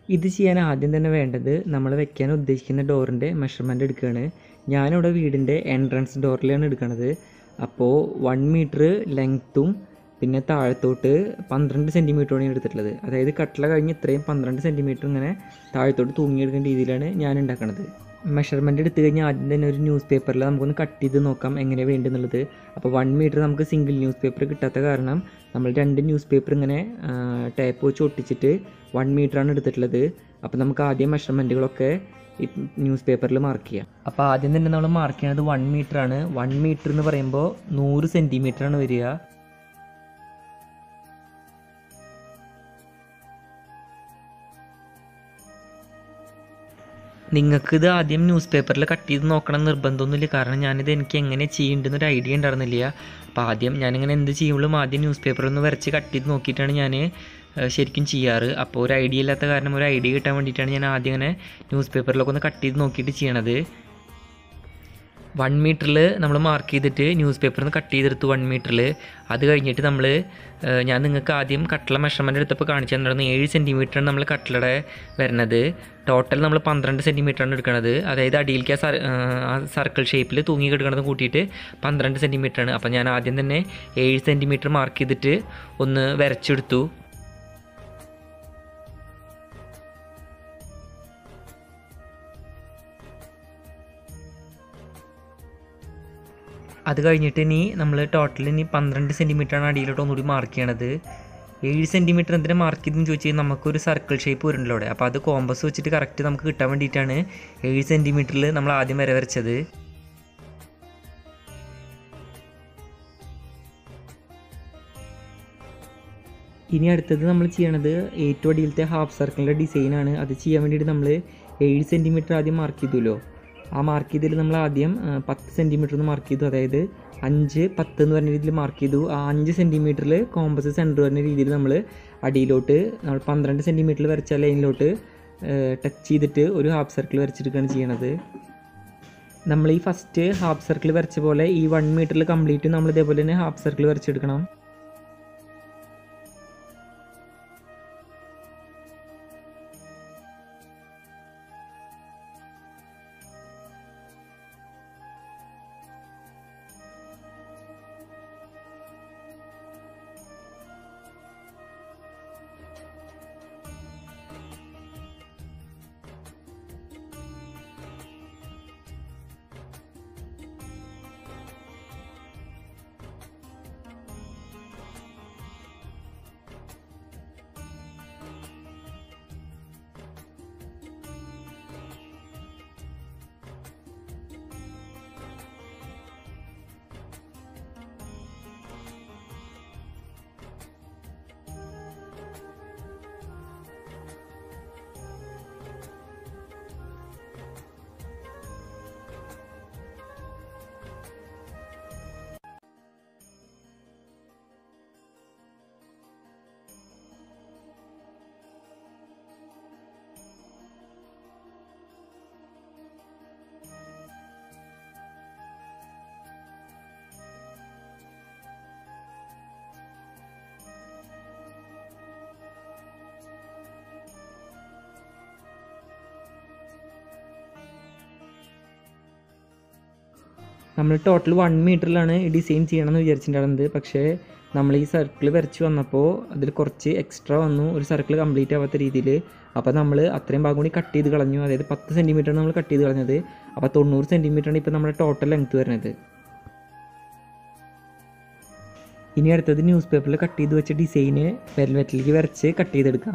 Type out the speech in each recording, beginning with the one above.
ഇത് ചെയ്യാൻ ആദ്യം തന്നെ വേണ്ടത് നമ്മൾ വെക്കാൻ ഉദ്ദേശിക്കുന്ന ഡോറിൻ്റെ മെഷർമെൻറ്റ് എടുക്കുകയാണ് ഞാനിവിടെ വീടിൻ്റെ എൻട്രൻസ് ഡോറിലാണ് എടുക്കുന്നത് അപ്പോൾ വൺ മീറ്റർ ലെങ്ത്തും പിന്നെ താഴത്തോട്ട് പന്ത്രണ്ട് സെൻറ്റിമീറ്ററാണ് ഞാൻ എടുത്തിട്ടുള്ളത് അതായത് കട്ടില കഴിഞ്ഞ് ഇത്രയും പന്ത്രണ്ട് സെൻറ്റിമീറ്റർ ഇങ്ങനെ താഴത്തോട്ട് തൂങ്ങിയെടുക്കുന്ന രീതിയിലാണ് ഞാൻ ഉണ്ടാക്കുന്നത് മെഷർമെൻറ്റ് എടുത്തു കഴിഞ്ഞാൽ ആദ്യം തന്നെ ഒരു ന്യൂസ് പേപ്പറിൽ നമുക്കൊന്ന് കട്ട് ചെയ്ത് നോക്കാം എങ്ങനെ വേണ്ടെന്നുള്ളത് അപ്പോൾ വൺ മീറ്റർ നമുക്ക് സിംഗിൾ ന്യൂസ് പേപ്പർ കിട്ടാത്ത കാരണം നമ്മൾ രണ്ട് ന്യൂസ് പേപ്പർ ഇങ്ങനെ ടേപ്പ് വെച്ച് ഒട്ടിച്ചിട്ട് വൺ മീറ്ററാണ് എടുത്തിട്ടുള്ളത് അപ്പോൾ നമുക്ക് ആദ്യം മെഷർമെൻറ്റുകളൊക്കെ ഈ ന്യൂസ് പേപ്പറിൽ മാർക്ക് ചെയ്യാം അപ്പോൾ ആദ്യം തന്നെ നമ്മൾ മാർക്ക് ചെയ്യുന്നത് വൺ മീറ്ററാണ് വൺ മീറ്റർ എന്ന് പറയുമ്പോൾ നൂറ് സെൻറ്റിമീറ്ററാണ് വരിക നിങ്ങൾക്ക് ഇത് ആദ്യം ന്യൂസ് പേപ്പറിൽ കട്ട് ചെയ്ത് നോക്കണം നിർബന്ധമൊന്നുമില്ല കാരണം ഞാനിത് എനിക്ക് എങ്ങനെ ചെയ്യേണ്ടെന്നൊരു ഐഡിയ ഉണ്ടായിരുന്നില്ല അപ്പോൾ ആദ്യം ഞാനിങ്ങനെ എന്ത് ചെയ്യുമ്പോഴും ആദ്യം ന്യൂസ് പേപ്പർ ഒന്ന് വരച്ച് കട്ട് ചെയ്ത് നോക്കിയിട്ടാണ് ഞാൻ ശരിക്കും ചെയ്യാറ് അപ്പോൾ ഒരു ഐഡിയ ഇല്ലാത്ത കാരണം ഒരു ഐഡിയ കിട്ടാൻ വേണ്ടിയിട്ടാണ് ഞാൻ ആദ്യം ഇങ്ങനെ ന്യൂസ് പേപ്പറിലൊക്കെ ഒന്ന് കട്ട് ചെയ്ത് നോക്കിയിട്ട് ചെയ്യണത് വൺ മീറ്ററിൽ നമ്മൾ മാർക്ക് ചെയ്തിട്ട് ന്യൂസ് പേപ്പറിൽ നിന്ന് കട്ട് ചെയ്തെടുത്തു വൺ മീറ്ററിൽ അത് കഴിഞ്ഞിട്ട് നമ്മൾ ഞാൻ നിങ്ങൾക്ക് ആദ്യം കട്ടില മെഷർമെൻറ്റ് എടുത്തപ്പോൾ കാണിച്ചു തന്നിരുന്നു ഏഴ് സെൻറ്റിമീറ്ററാണ് നമ്മൾ കട്ടിലയുടെ വരുന്നത് ടോട്ടൽ നമ്മൾ പന്ത്രണ്ട് സെൻറ്റിമീറ്ററാണ് എടുക്കുന്നത് അതായത് അടിയിലേക്ക് ആ സർ ആ സർക്കിൾ ഷേപ്പിൽ തൂങ്ങി കിടക്കുന്നത് കൂട്ടിയിട്ട് പന്ത്രണ്ട് സെൻറ്റിമീറ്ററാണ് അപ്പോൾ ഞാൻ ആദ്യം തന്നെ ഏഴ് സെൻറ്റിമീറ്റർ മാർക്ക് ചെയ്തിട്ട് ഒന്ന് വരച്ചെടുത്തു അത് കഴിഞ്ഞിട്ട് ഇനി നമ്മൾ ടോട്ടൽ ഇനി പന്ത്രണ്ട് സെൻറ്റിമീറ്ററാണ് അടിയിലോട്ട് ഒന്നുകൂടി മാർക്ക് ചെയ്യണത് ഏഴ് സെൻറ്റിമീറ്റർ എന്തിനാ മാർക്ക് ചെയ്തെന്ന് ചോദിച്ചു കഴിഞ്ഞാൽ നമുക്കൊരു സർക്കിൾ ഷേപ്പ് വരുന്നുണ്ടല്ലോ അവിടെ അപ്പോൾ അത് കോമ്പസ് വെച്ചിട്ട് കറക്റ്റ് നമുക്ക് കിട്ടാൻ വേണ്ടിയിട്ടാണ് ഏഴ് സെൻറ്റിമീറ്ററിൽ നമ്മൾ ആദ്യം വരെ വരച്ചത് ഇനി അടുത്തത് നമ്മൾ ചെയ്യണത് ഏറ്റവും അടിയിലത്തെ ഹാഫ് സർക്കിളിൻ്റെ ഡിസൈനാണ് അത് ചെയ്യാൻ വേണ്ടിയിട്ട് നമ്മൾ ഏഴ് സെൻറ്റിമീറ്റർ ആദ്യം മാർക്ക് ചെയ്തുല്ലോ ആ മാർക്ക് ചെയ്തതിൽ നമ്മൾ ആദ്യം ആ, പത്ത് സെൻറ്റിമീറ്റർ ഒന്ന് മാർക്ക് ചെയ്തു അതായത് അഞ്ച് പത്ത് എന്ന് പറഞ്ഞ രീതിയിൽ മാർക്ക് ചെയ്തു ആ അഞ്ച് സെൻറ്റിമീറ്ററിൽ കോമ്പസ് സെൻറ്റർ വരുന്ന രീതിയിൽ നമ്മൾ അടിയിലോട്ട് നമ്മൾ പന്ത്രണ്ട് സെൻറ്റിമീറ്ററിൽ വരച്ച ലൈനിലോട്ട് ടച്ച് ചെയ്തിട്ട് ഒരു ഹാഫ് സർക്കിൾ വരച്ചെടുക്കുകയാണ് ചെയ്യണത് നമ്മൾ ഈ ഫസ്റ്റ് ഹാഫ് സർക്കിൾ വരച്ച പോലെ ഈ വൺ മീറ്ററിൽ കംപ്ലീറ്റ് നമ്മൾ ഇതേപോലെ തന്നെ ഹാഫ് സർക്കിൾ വരച്ചെടുക്കണം നമ്മൾ ടോട്ടൽ വൺ മീറ്ററിലാണ് ഈ ഡിസൈൻ ചെയ്യണമെന്ന് വിചാരിച്ചിട്ടുണ്ടായിരുന്നത് പക്ഷേ നമ്മൾ ഈ സർക്കിൾ വരച്ച് വന്നപ്പോൾ അതിൽ കുറച്ച് എക്സ്ട്രാ വന്നു ഒരു സർക്കിൾ കംപ്ലീറ്റ് ആവാത്ത രീതിയിൽ അപ്പോൾ നമ്മൾ അത്രയും ഭാഗം കൂടി കട്ട് ചെയ്ത് കളഞ്ഞു അതായത് പത്ത് സെൻറ്റിമീറ്ററാണ് നമ്മൾ കട്ട് ചെയ്ത് കളഞ്ഞത് അപ്പോൾ തൊണ്ണൂറ് സെൻറ്റിമീറ്ററാണ് ഇപ്പോൾ നമ്മുടെ ടോട്ടൽ ലെങ്ത് വരുന്നത് ഇനി അടുത്തത് ന്യൂസ് പേപ്പറിൽ കട്ട് ചെയ്ത് വെച്ച ഡിസൈന് വെൽവെറ്റിലേക്ക് വരച്ച് കട്ട് ചെയ്തെടുക്കാം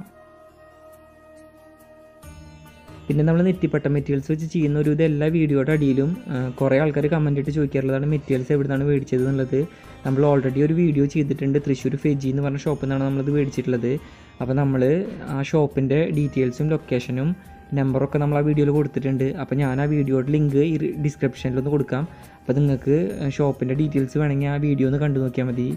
പിന്നെ നമ്മൾ നെറ്റിപ്പട്ട മെറ്റീരിയൽസ് വെച്ച് ചെയ്യുന്ന ഒരു ഇത് എല്ലാ വീഡിയോയുടെ അടിയിലും ആ, കുറേ ആൾക്കാർ കമൻ്റ് ഇട്ട് ചോദിക്കാറുള്ളതാണ് മെറ്റീരിയൽസ് എവിടെ നിന്നാണ് മേടിച്ചത് എന്നുള്ളത് നമ്മൾ ഓൾറെഡി ഒരു വീഡിയോ ചെയ്തിട്ടുണ്ട് തൃശ്ശൂർ ഫെജി എന്ന് പറഞ്ഞ ഷോപ്പിൽ നിന്നാണ് നമ്മളത് മേടിച്ചിട്ടുള്ളത് അപ്പോൾ നമ്മൾ ആ ഷോപ്പിൻ്റെ ഡീറ്റെയിൽസും ലൊക്കേഷനും നമ്പറൊക്കെ നമ്മൾ ആ വീഡിയോയിൽ കൊടുത്തിട്ടുണ്ട് അപ്പോൾ ഞാൻ ആ വീഡിയോയുടെ ലിങ്ക് ഈ ഡിസ്ക്രിപ്ഷനിലൊന്ന് കൊടുക്കാം അപ്പോൾ നിങ്ങൾക്ക് ഷോപ്പിൻ്റെ ഡീറ്റെയിൽസ് വേണമെങ്കിൽ ആ വീഡിയോ ഒന്ന് കണ്ടു നോക്കിയാൽ മതി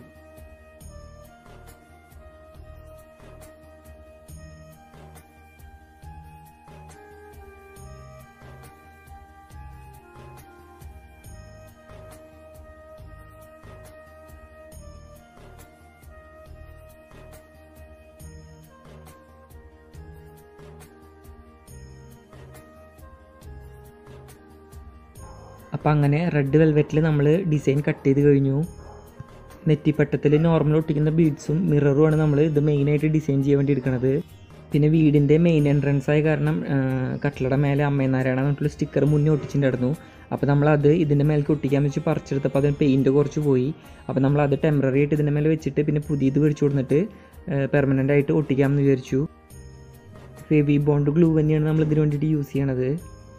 അപ്പോൾ അങ്ങനെ റെഡ് വെൽവെറ്റിൽ നമ്മൾ ഡിസൈൻ കട്ട് ചെയ്ത് കഴിഞ്ഞു നെറ്റിപ്പട്ടത്തിൽ നോർമൽ ഒട്ടിക്കുന്ന ബീഡ്സും മിററുമാണ് നമ്മൾ ഇത് മെയിനായിട്ട് ഡിസൈൻ ചെയ്യാൻ വേണ്ടി എടുക്കുന്നത് പിന്നെ വീടിൻ്റെ മെയിൻ എൻട്രൻസ് ആയ കാരണം കട്ടിലയുടെ മേലെ അമ്മേനാരായണ എന്നിട്ടുള്ള സ്റ്റിക്കർ മുന്നേ ഒട്ടിച്ചിട്ടുണ്ടായിരുന്നു അപ്പോൾ നമ്മളത് ഇതിൻ്റെ മേലേക്ക് ഒട്ടിക്കാൻ വെച്ച് പറിച്ചെടുത്തപ്പോൾ അതിന് പെയിൻറ്റ് കുറച്ച് പോയി അപ്പോൾ നമ്മളത് ടെമ്പററി ആയിട്ട് ഇതിൻ്റെ മേലെ വെച്ചിട്ട് പിന്നെ പുതിയത് മേടിച്ചു കൊടുത്തിട്ട് പെർമനൻ്റ് ആയിട്ട് ഒട്ടിക്കാമെന്ന് വിചാരിച്ചു ഫെവി ബോണ്ട് ഗ്ലൂ തന്നെയാണ് നമ്മൾ ഇതിന് വേണ്ടിയിട്ട് യൂസ് ചെയ്യണത്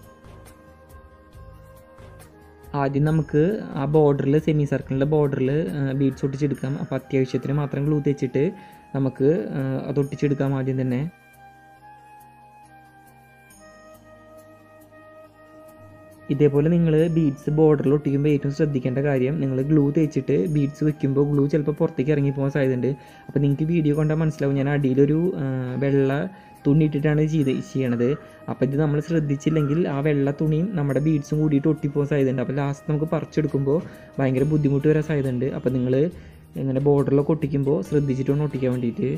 ആദ്യം നമുക്ക് ആ ബോർഡറിൽ സെമി സർക്കിളിൻ്റെ ബോർഡറിൽ ബീഡ്സ് ഒട്ടിച്ചെടുക്കാം അപ്പോൾ അത്യാവശ്യത്തിന് മാത്രം ഗ്ലൂ തേച്ചിട്ട് നമുക്ക് അത് ഒട്ടിച്ചെടുക്കാം ആദ്യം തന്നെ ഇതേപോലെ നിങ്ങൾ ബീഡ്സ് ബോർഡറിൽ ഒട്ടിക്കുമ്പോൾ ഏറ്റവും ശ്രദ്ധിക്കേണ്ട കാര്യം നിങ്ങൾ ഗ്ലൂ തേച്ചിട്ട് ബീഡ്സ് വെക്കുമ്പോൾ ഗ്ലൂ ചിലപ്പോൾ പുറത്തേക്ക് ഇറങ്ങി പോകാൻ സാധ്യതയുണ്ട് അപ്പോൾ നിങ്ങൾക്ക് വീഡിയോ കണ്ടാൽ മനസ്സിലാവും ഞാൻ അടിയിലൊരു വെള്ള തുണി ഇട്ടിട്ടാണ് ചെയ്ത് ചെയ്യണത് അപ്പോൾ ഇത് നമ്മൾ ശ്രദ്ധിച്ചില്ലെങ്കിൽ ആ വെള്ള തുണിയും നമ്മുടെ ബീഡ്സും കൂടിയിട്ട് ഒട്ടിപ്പോകാൻ സാധ്യതയുണ്ട് അപ്പോൾ ലാസ്റ്റ് നമുക്ക് പറിച്ചെടുക്കുമ്പോൾ ഭയങ്കര ബുദ്ധിമുട്ട് വരാൻ സാധ്യതയുണ്ട് അപ്പോൾ നിങ്ങൾ ഇങ്ങനെ ബോർഡറിലൊക്കെ ഒട്ടിക്കുമ്പോൾ ശ്രദ്ധിച്ചിട്ട് വേണം ഒട്ടിക്കാൻ വേണ്ടിയിട്ട്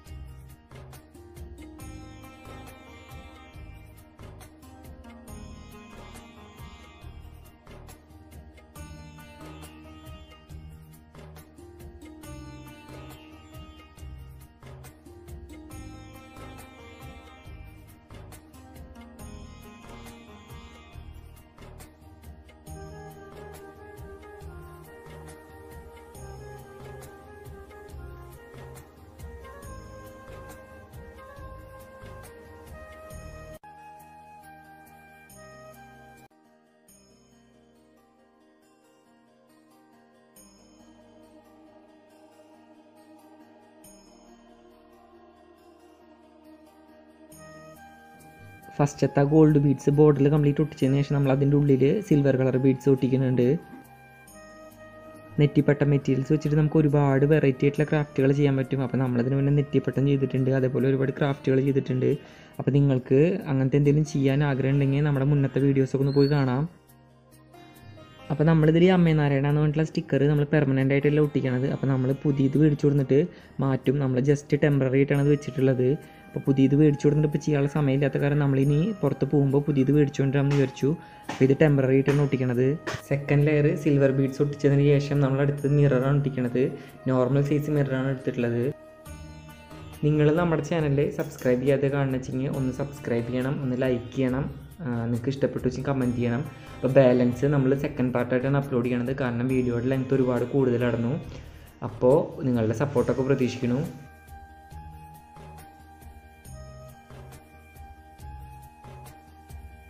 ഫസ്റ്റത്തെ ഗോൾഡ് ബീഡ്സ് ബോർഡിൽ കംപ്ലീറ്റ് ഒട്ടിച്ചതിന് ശേഷം നമ്മൾ അതിൻ്റെ ഉള്ളിൽ സിൽവർ കളർ ബീഡ്സ് ഒട്ടിക്കുന്നുണ്ട് നെറ്റിപ്പട്ട മെറ്റീരിയൽസ് വെച്ചിട്ട് നമുക്ക് ഒരുപാട് വെറൈറ്റി ആയിട്ടുള്ള ക്രാഫ്റ്റുകൾ ചെയ്യാൻ പറ്റും അപ്പോൾ നമ്മളതിന് മുന്നേ നെറ്റിപ്പട്ടം ചെയ്തിട്ടുണ്ട് അതേപോലെ ഒരുപാട് ക്രാഫ്റ്റുകൾ ചെയ്തിട്ടുണ്ട് അപ്പോൾ നിങ്ങൾക്ക് അങ്ങനത്തെ എന്തെങ്കിലും ചെയ്യാൻ ആഗ്രഹം ഉണ്ടെങ്കിൽ നമ്മുടെ മുന്നത്തെ വീഡിയോസൊക്കെ ഒന്ന് പോയി കാണാം അപ്പോൾ നമ്മളിതിൽ അമ്മേ നാരായണ എന്ന് പറഞ്ഞിട്ടുള്ള സ്റ്റിക്കർ നമ്മൾ പെർമനൻ്റ് ആയിട്ടല്ല ഒട്ടിക്കണത് അപ്പോൾ നമ്മൾ പുതിയത് മേടിച്ചു കൊടുത്തിട്ട് മാറ്റും നമ്മൾ ജസ്റ്റ് ടെമ്പററി ആയിട്ടാണ് അത് വെച്ചിട്ടുള്ളത് അപ്പോൾ പുതിയത് മേടിച്ചു കൊടുത്തിട്ട് ഇപ്പോൾ ചെയ്യാനുള്ള സമയമില്ലാത്ത കാരണം നമ്മളിനി പുറത്ത് പോകുമ്പോൾ പുതിയത് മേടിച്ചുകൊണ്ടിരാമെന്ന് വിചാരിച്ചു അപ്പോൾ ഇത് ടെമ്പററി ആയിട്ടാണ് ഒട്ടിക്കണത് സെക്കൻഡ് ലെയർ സിൽവർ ബീഡ്സ് ഒട്ടിച്ചതിന് ശേഷം നമ്മൾ അടുത്തത് മിററാണ് ഒട്ടിക്കണത് നോർമൽ സൈസ് മിററാണ് എടുത്തിട്ടുള്ളത് നിങ്ങൾ നമ്മുടെ ചാനൽ സബ്സ്ക്രൈബ് ചെയ്യാതെ കാണണമെച്ചെങ്കിൽ ഒന്ന് സബ്സ്ക്രൈബ് ചെയ്യണം ഒന്ന് ലൈക്ക് ചെയ്യണം നിങ്ങൾക്ക് ഇഷ്ടപ്പെട്ടു വെച്ചാൽ കമൻറ്റ് ചെയ്യണം അപ്പോൾ ബാലൻസ് നമ്മൾ സെക്കൻഡ് പാർട്ടായിട്ടാണ് അപ്ലോഡ് ചെയ്യണത് കാരണം വീഡിയോയുടെ ലെങ്ത് ഒരുപാട് കൂടുതലായിരുന്നു അപ്പോൾ നിങ്ങളുടെ സപ്പോർട്ടൊക്കെ പ്രതീക്ഷിക്കുന്നു